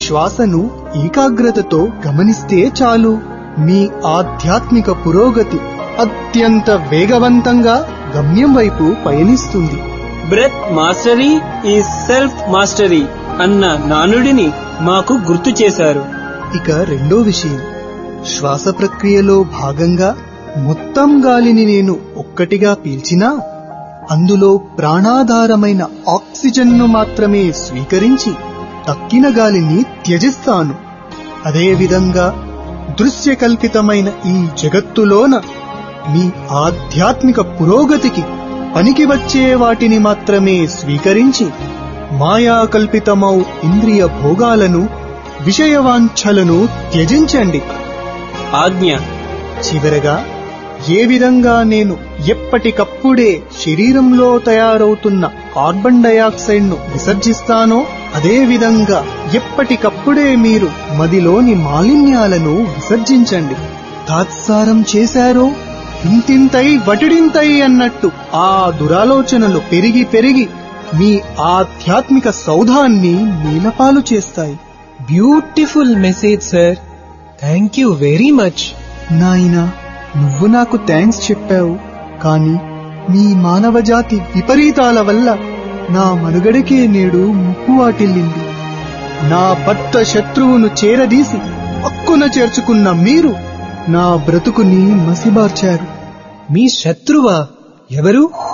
శ్వాసను ఏకాగ్రతతో గమనిస్తే చాలు మీ ఆధ్యాత్మిక పురోగతి అత్యంత వేగవంతంగా గమ్యం వైపు పయనిస్తుంది breath mastery is self mastery అన్న నానుడిని మాకు గుర్తు చేశారు ఇక రెండో విషయం శ్వాస ప్రక్రియలో భాగంగా మొత్తం గాలిని నేను ఒక్కటిగా పీల్చినా అందులో ప్రాణాధారమైన ఆక్సిజన్ను మాత్రమే స్వీకరించి తక్కిన గాలిని త్యజిస్తాను అదేవిధంగా దృశ్యకల్పితమైన ఈ జగత్తులోన మీ ఆధ్యాత్మిక పురోగతికి పనికి వచ్చే వాటిని మాత్రమే స్వీకరించి మాయాకల్పితమౌ ఇంద్రియ భోగాలను విషయవాంఛలను త్యజించండి ఆజ్ఞ చివరగా ఏ విధంగా నేను ఎప్పటికప్పుడే శరీరంలో తయారవుతున్న కార్బన్ డయాక్సైడ్ ను విసర్జిస్తానో అదే విధంగా ఎప్పటికప్పుడే మీరు మదిలోని మాలిన్యాలను విసర్జించండి తాత్సారం చేశారో ఇంతింతై వటిడింతై అన్నట్టు ఆ దురాలోచనలు పెరిగి పెరిగి మీ ఆధ్యాత్మిక సౌధాన్ని నీలపాలు చేస్తాయి beautiful message sir thank you very much నాయనా నువ్వు నాకు థ్యాంక్స్ చెప్పావు కానీ మీ మానవజాతి విపరీతాల వల్ల నా మనుగడకే నేడు ముప్పు వాటిల్లింది నా భర్త శత్రువును చేరదీసి హక్కున చేర్చుకున్న మీరు నా బ్రతుకుని మసిబార్చారు మీ శత్రువా ఎవరు